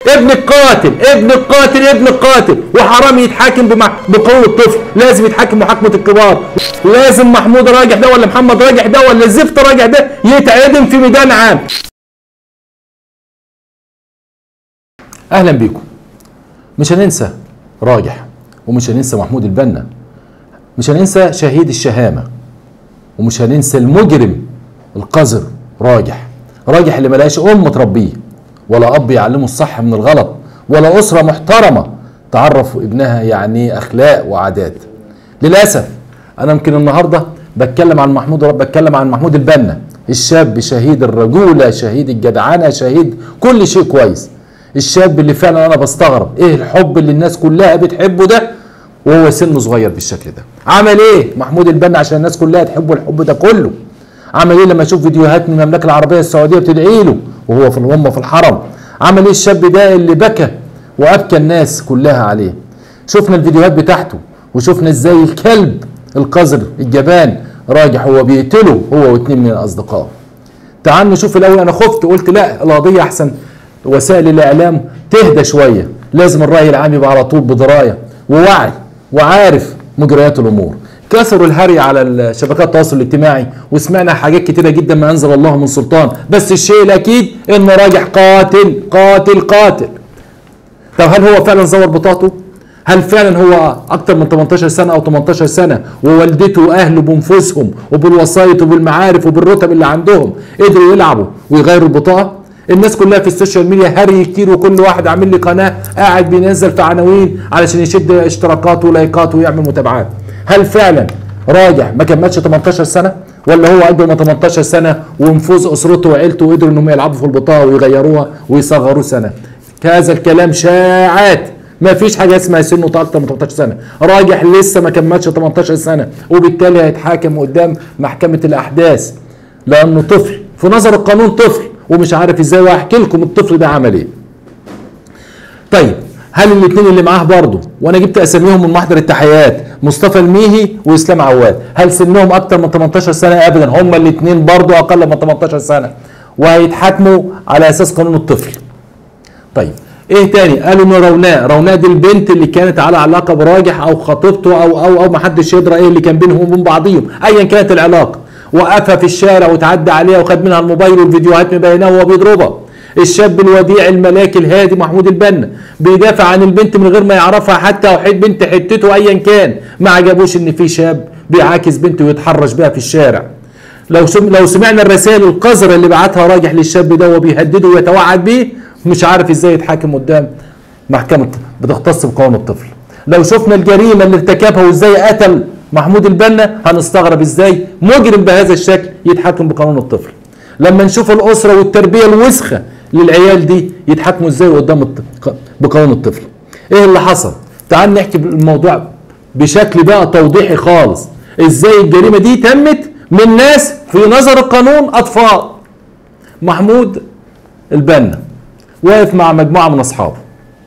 ابن القاتل ابن القاتل ابن القاتل وحرام يتحاكم بمع... بقانون الطفل لازم يتحاكم محاكمه الكبار لازم محمود راجح ده ولا محمد راجح ده ولا الزفت راجح ده يتعدم في ميدان عام اهلا بيكم مش هننسى راجح ومش هننسى محمود البنا مش هننسى شهيد الشهامه ومش هننسى المجرم القذر راجح راجح اللي ملقاش ام تربيه ولا اب يعلمه الصح من الغلط ولا اسره محترمه تعرف ابنها يعني ايه اخلاق وعادات للاسف انا يمكن النهارده بتكلم عن محمود بتكلم عن محمود البنا الشاب شهيد الرجوله شهيد الجدعنه شهيد كل شيء كويس الشاب اللي فعلا انا بستغرب ايه الحب اللي الناس كلها بتحبه ده وهو سنه صغير بالشكل ده عمل ايه محمود البنا عشان الناس كلها تحبه الحب ده كله عمل ايه لما يشوف فيديوهات من المملكه العربيه السعوديه بتدعي له وهو في الامه في الحرم عمل ايه الشاب ده اللي بكى وابكى الناس كلها عليه شفنا الفيديوهات بتاعته وشفنا ازاي الكلب القذر الجبان راجح هو بيقتله هو واثنين من اصدقائه تعال نشوف الاول انا خفت قلت لا القضيه احسن وسائل الاعلام تهدى شويه لازم الراي العام يبقى على طول بدرايه ووعي وعارف مجريات الامور كثروا الهري على شبكات التواصل الاجتماعي وسمعنا حاجات كتيره جدا ما انزل الله من سلطان بس الشيء الاكيد انه راجح قاتل قاتل قاتل طب هل هو فعلا زور بطاقته هل فعلا هو اكتر من 18 سنه او 18 سنه ووالدته واهله بانفسهم وبالوسايط وبالمعارف وبالرتب اللي عندهم قدروا يلعبوا ويغيروا البطاقه الناس كلها في السوشيال ميديا هري كتير وكل واحد عامل لي قناه قاعد بينزل في عناوين علشان يشد اشتراكات ولايكات ويعمل متابعات هل فعلا راجع ما كملش 18 سنه ولا هو اكبر من 18 سنه ونفوذ اسرته وعيلته قدروا انهم يلعبوا في البطاقه ويغيروها ويصغروه سنه هذا الكلام شاعات ما فيش حاجه اسمها سنه اكتر من 18 سنه راجح لسه ما كملش 18 سنه وبالتالي هيتحاكم قدام محكمه الاحداث لانه طفل في نظر القانون طفل ومش عارف ازاي واحكي لكم الطفل ده عمل ايه طيب هل الاثنين اللي معاه برضه وانا جبت اساميهم من محضر التحيات مصطفى الميهي واسلام عواد هل سنهم اكتر من 18 سنه ابدا هما الاثنين برضه اقل من 18 سنه وهيتحاكموا على اساس قانون الطفل طيب ايه تاني قالوا ان روناء روناء دي البنت اللي كانت على علاقه براجح او خطيبته او او او ما حدش يدرى ايه اللي كان بينهم وبين بعضيهم ايا كانت العلاقه وقفها في الشارع وتعدى عليها وخد منها الموبايل والفيديوهات مبيناه وهو بيضربها الشاب الوديع الملاكي الهادي محمود البنا بيدافع عن البنت من غير ما يعرفها حتى وحيد بنت حتته ايا كان ما عجبوش ان في شاب بيعاكس بنت ويتحرش بها في الشارع لو سم لو سمعنا الرسائل القذره اللي بعتها راجح للشاب ده وبيهدده ويتوعد بيه مش عارف ازاي يتحاكم قدام محكمه بتختص بقانون الطفل لو شفنا الجريمه اللي ارتكبها وازاي قتل محمود البنا هنستغرب ازاي مجرم بهذا الشكل يتحكم بقانون الطفل لما نشوف الاسره والتربيه الوسخه للعيال دي يتحكموا ازاي قدام الطفل بقانون الطفل ايه اللي حصل تعال نحكي الموضوع بشكل بقى توضيحي خالص ازاي الجريمه دي تمت من ناس في نظر القانون اطفال محمود البنا واقف مع مجموعه من اصحابه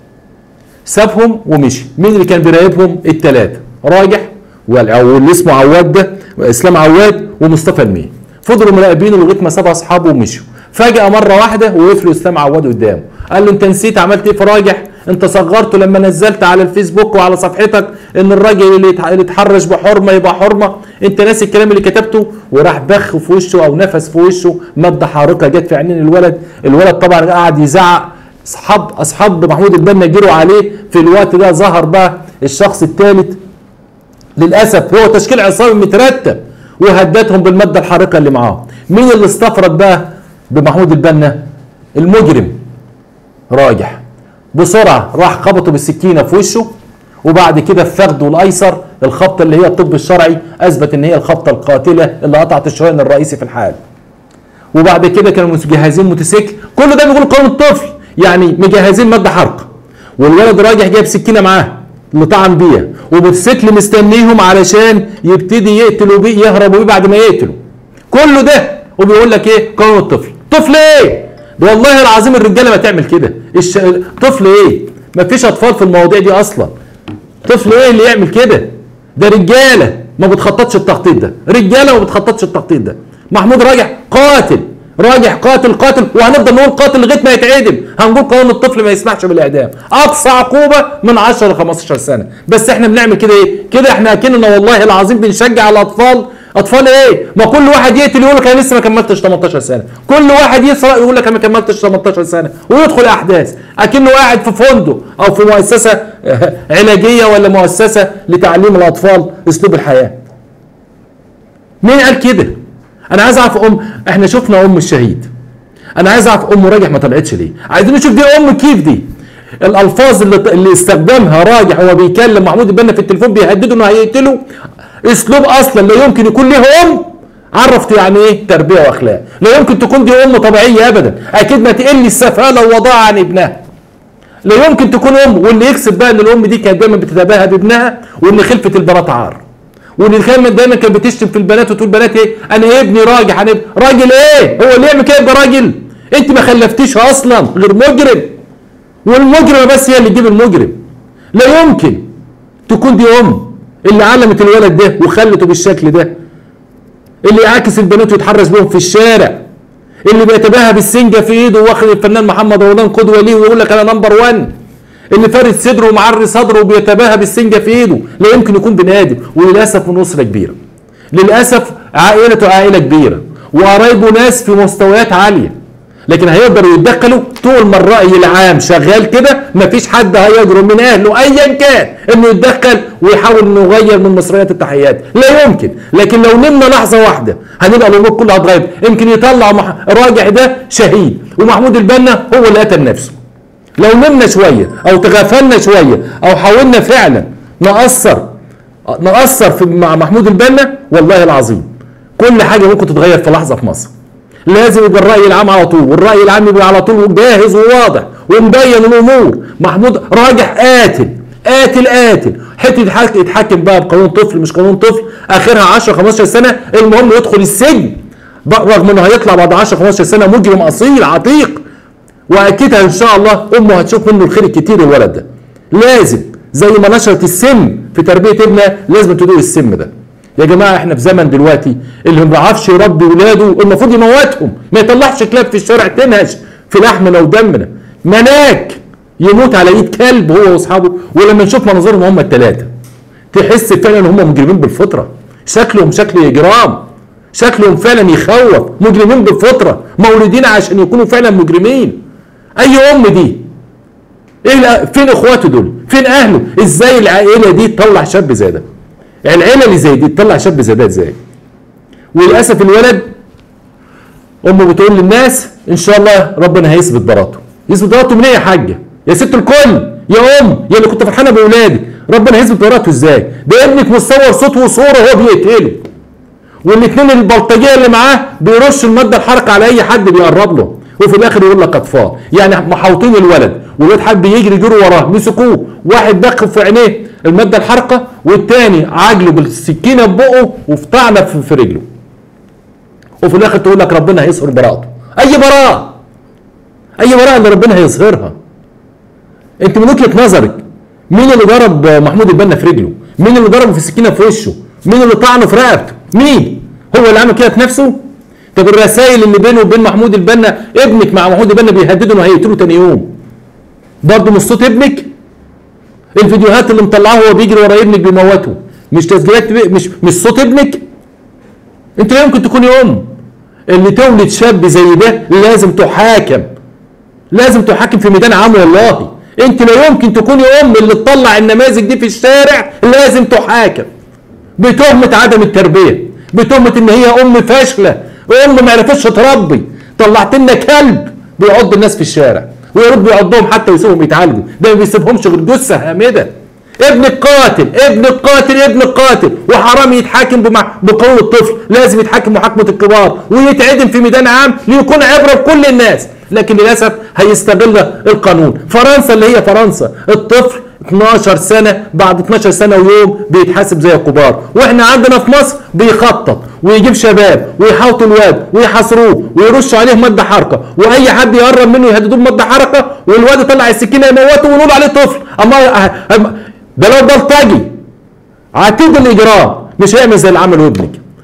سابهم ومشي مين اللي كان بيراقبهم الثلاثه راجح واللي اسمه عواد ده اسلام عواد ومصطفى المين فضلوا مراقبينه لغايه ما ساب اصحابه ومشوا فجاه مره واحده وقف له اسلام عواد قدامه قال له انت نسيت عملت ايه في راجح انت صغرته لما نزلت على الفيسبوك وعلى صفحتك ان الراجل اللي اتحرش بحرمه يبقى حرمه انت ناسي الكلام اللي كتبته وراح بخ في وشه او نفس في وشه ماده حارقه جت في عينين الولد الولد طبعا قعد يزعق اصحاب اصحاب محمود البنا جروا عليه في الوقت ده ظهر بقى الشخص الثالث للاسف هو تشكيل عصابي مترتب وهددهم بالماده الحارقه اللي معاه مين اللي استفرد بقى بمحمود البنا المجرم راجح بسرعه راح خبطه بالسكينه في وشه وبعد كده في فخده الايسر الخبطه اللي هي الطب الشرعي اثبت ان هي الخبطه القاتله اللي قطعت الشريان الرئيسي في الحال وبعد كده كانوا مجهزين موتوسيكل كل ده بيقول قانون الطفل يعني مجهزين ماده حارقه والولد راجح جايب سكينه معاه اللي طعن بيها وموتوسيكل مستنيهم علشان يبتدي يقتلوا بيه يهربوا بيه بعد ما يقتلوا كله ده وبيقول لك ايه قانون الطفل طفل ايه ده والله العظيم الرجاله ما تعمل كده الش... طفل ايه ما فيش اطفال في المواضيع دي اصلا طفل ايه اللي يعمل كده ده رجاله ما بتخططش التخطيط ده رجاله ما بتخططش التخطيط ده محمود راجع قاتل راجح قاتل قاتل وهنفضل نقول قاتل لغايه ما يتعدم هنقول قانون الطفل ما يسمحش بالاعدام اقصى عقوبه من 10 ل 15 سنه بس احنا بنعمل كده ايه كده احنا اكننا والله العظيم بنشجع الاطفال اطفال ايه ما كل واحد يقتل يقول لك انا لسه ما كملتش 18 سنه كل واحد يسرق يقول لك انا ما كملتش 18 سنه ويدخل احداث اكنه قاعد في فندق او في مؤسسه علاجيه ولا مؤسسه لتعليم الاطفال اسلوب الحياه مين قال كده انا عايز اعرف ام احنا شفنا ام الشهيد انا عايز اعرف ام راجح ما طلعتش ليه عايزين نشوف دي ام كيف دي الالفاظ اللي, اللي استخدمها راجح وهو بيكلم محمود البنا في التليفون بيهدده انه هيقتله اسلوب اصلا لا يمكن يكون ليه ام عرفت يعني ايه تربيه واخلاق لا يمكن تكون دي ام طبيعيه ابدا اكيد ما تقل السفاله والوضاعه عن ابنها لا يمكن تكون ام واللي يكسب بقى ان الام دي كانت دايما بتتباهى بابنها وان خلفه البنات عار واللي كان دايما كانت بتشتم في البنات وتقول بنات ايه انا ابني راجح انا ابني. راجل ايه هو اللي يعمل كده يبقى راجل انت ما خلفتيش اصلا غير مجرم والمجرمه بس هي اللي تجيب المجرم لا يمكن تكون دي ام اللي علمت الولد ده وخلته بالشكل ده اللي يعاكس البنات ويتحرش بهم في الشارع اللي بيتباهى بالسنجه في ايده واخد الفنان محمد رمضان قدوه ليه ويقول لك انا نمبر 1 اللي فارد صدره ومعري صدره وبيتباهى بالسنجه في ايده لا يمكن يكون بني ادم وللاسف من اسره كبيره للاسف عائلته عائله كبيره وقرايبه ناس في مستويات عاليه لكن هيقدروا يتدخلوا طول ما الراي العام شغال كده مفيش حد هيجرؤ من اهله ايا كان انه يتدخل ويحاول انه يغير من مصريات التحيات لا يمكن لكن لو نمنا لحظه واحده هنبقى الامور كلها اتغيرت يمكن يطلع مح... راجع ده شهيد ومحمود البنا هو اللي قتل نفسه لو نمنا شويه او تغافلنا شويه او حاولنا فعلا نأثر نأثر في مع محمود البنا والله العظيم كل حاجه ممكن تتغير في لحظه في مصر لازم يبقى الراي العام على طول والراي العام يبقى على طول جاهز وواضح ومبين الامور محمود راجح قاتل قاتل قاتل حته يتحكم بقى بقانون طفل مش قانون طفل اخرها 10 15 سنه المهم يدخل السجن رغم انه هيطلع بعد 10 15 سنه مجرم اصيل عتيق واكيد ان شاء الله امه هتشوف منه الخير الكتير الولد ده لازم زي ما نشرت السم في تربيه ابنها لازم تدوق السم ده يا جماعه احنا في زمن دلوقتي اللي ما بيعرفش يربي ولاده المفروض يموتهم ما يطلعش كلاب في الشارع تنهش في لحمنا ودمنا مناك يموت على ايد كلب هو واصحابه ولما نشوف مناظرهم هم الثلاثه تحس فعلا ان هم مجرمين بالفطره شكلهم شكل اجرام شكلهم فعلا يخوف مجرمين بالفطره مولودين عشان يكونوا فعلا مجرمين اي ام دي ايه فين اخواته دول فين اهله ازاي العائله دي تطلع شاب زي ده العيله اللي زي دي تطلع شاب زي ده ازاي وللاسف الولد امه بتقول للناس ان شاء الله ربنا هيثبت براءته يثبت براءته من ايه يا حاجه يا ست الكل يا ام يا اللي كنت فرحانه باولادك ربنا هيثبت براءته ازاي ده ابنك مصور صوت وصوره وهو بيقتله والاثنين البلطجيه اللي معاه بيرش الماده الحرقه على اي حد بيقرب له وفي الاخر يقول لك اطفال يعني محاوطين الولد والولد حب يجري يجروا وراه مسكوه واحد دخل في عينيه الماده الحارقه والتاني عاجله بالسكينه ببقه وفي طعنه في, في رجله وفي الاخر تقول لك ربنا هيظهر براءته اي براءه اي براءه اللي ربنا هيظهرها انت من وجهه نظرك مين اللي ضرب محمود البنا في رجله مين اللي ضربه في السكينه في وشه مين اللي طعنه في رقبته مين هو اللي عمل كده في نفسه طب الرسائل اللي بينه وبين محمود البنا ابنك مع محمود البنا بيهددوا انه هيقتله تاني يوم برضه مش صوت ابنك الفيديوهات اللي مطلعاها وهو بيجري ورا ابنك بيموته مش تسجيلات مش مش صوت ابنك انت لا يمكن تكوني ام اللي تولد شاب زي ده لازم تحاكم لازم تحاكم في ميدان عام والله انت لا يمكن تكوني ام اللي تطلع النماذج دي في الشارع لازم تحاكم بتهمة عدم التربية بتهمة ان هي ام فاشلة ام ما عرفتش تربي طلعت لنا كلب بيعض الناس في الشارع ويا رب يعضهم حتى ويسيبهم يتعالجوا ده ما بيسيبهمش غير جثه هامده ابن القاتل ابن القاتل ابن القاتل وحرام يتحاكم بقانون الطفل لازم يتحاكم محاكمه الكبار ويتعدم في ميدان عام ليكون عبره لكل الناس لكن للاسف هيستغل القانون فرنسا اللي هي فرنسا الطفل 12 سنه بعد 12 سنه ويوم بيتحاسب زي الكبار واحنا عندنا في مصر بيخطط ويجيب شباب ويحاوطوا الواد ويحاصروه ويرشوا عليه ماده حارقه واي حد يقرب منه يهددوه بماده حارقه والواد يطلع السكينه يموته ونقول عليه طفل اما ده لو بلطجي عتيد الاجرام مش هيعمل زي اللي عمله ابنك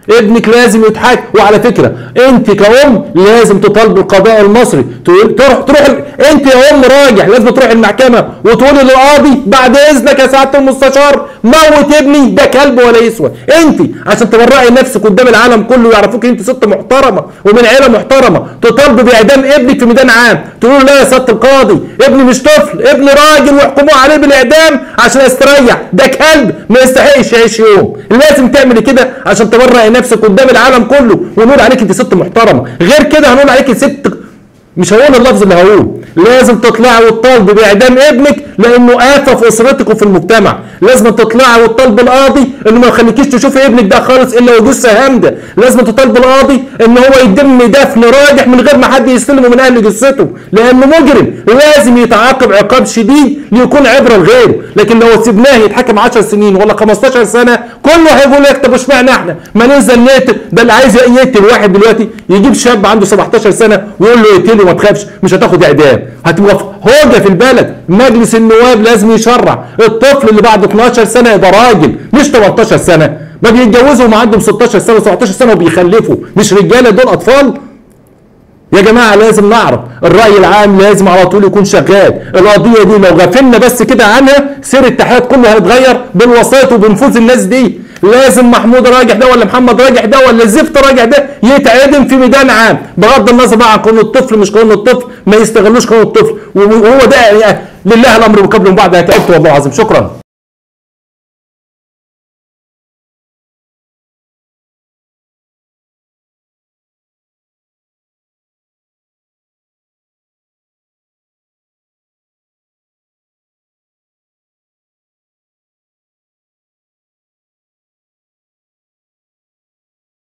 ابنك لازم يتحاكم وعلى فكره انت كأم لازم تطالب القضاء المصري تقول تروح تروح انت يا ام راجع لازم تروح المحكمه وتقولي للقاضي بعد اذنك يا سعاده المستشار موت ابني ده كلب ولا يسوى انت عشان تبرئي نفسك قدام العالم كله يعرفوك انت ست محترمه ومن عيله محترمه تطالب باعدام ابنك في ميدان عام تقول لا يا سياده القاضي ابني مش طفل ابني راجل واحكموه عليه بالاعدام عشان استريح ده كلب ما يستحقش يعيش يوم لازم تعملي كده عشان تبرئي نفسك قدام العالم كله ونقول عليك انت ست محترمه غير كده هنقول عليك ست مش هقول اللفظ اللي هقوله لازم تطلعي وتطالبي باعدام ابنك لانه آفة في اسرتك وفي المجتمع لازم تطلعي وتطالبي القاضي انه ما يخليكيش تشوفي ابنك ده خالص الا وجثه هامده لازم تطالبي القاضي ان هو يتم دفن راجح من غير ما حد يستلمه من اهل جثته لانه مجرم لازم يتعاقب عقاب شديد ليكون عبره لغيره لكن لو سيبناه يتحكم 10 سنين ولا 15 سنه كله هيقول لك طب اشمعنى احنا ما ننزل نقتل ده اللي عايز يقتل واحد دلوقتي يجيب شاب عنده 17 سنه ويقول له اقتله ما تخافش مش هتاخد اعدام هتبقى هوجه في البلد مجلس النواب لازم يشرع الطفل اللي بعد 12 سنه يبقى راجل مش 18 سنه ما بيتجوزوا وهم عندهم 16 سنه و17 سنه وبيخلفوا مش رجاله دول اطفال يا جماعة لازم نعرف الرأي العام لازم على طول يكون شغال القضية دي لو غفلنا بس كده عنها سير التحيات كله هيتغير بالوسائط وبنفوذ الناس دي لازم محمود راجح ده ولا محمد راجح ده ولا زفت راجح ده يتعدم في ميدان عام بغض النظر بقى عن قانون الطفل مش قانون الطفل ما يستغلوش قانون الطفل وهو ده يعني لله الامر وقبل بعد تعبت والله العظيم شكرا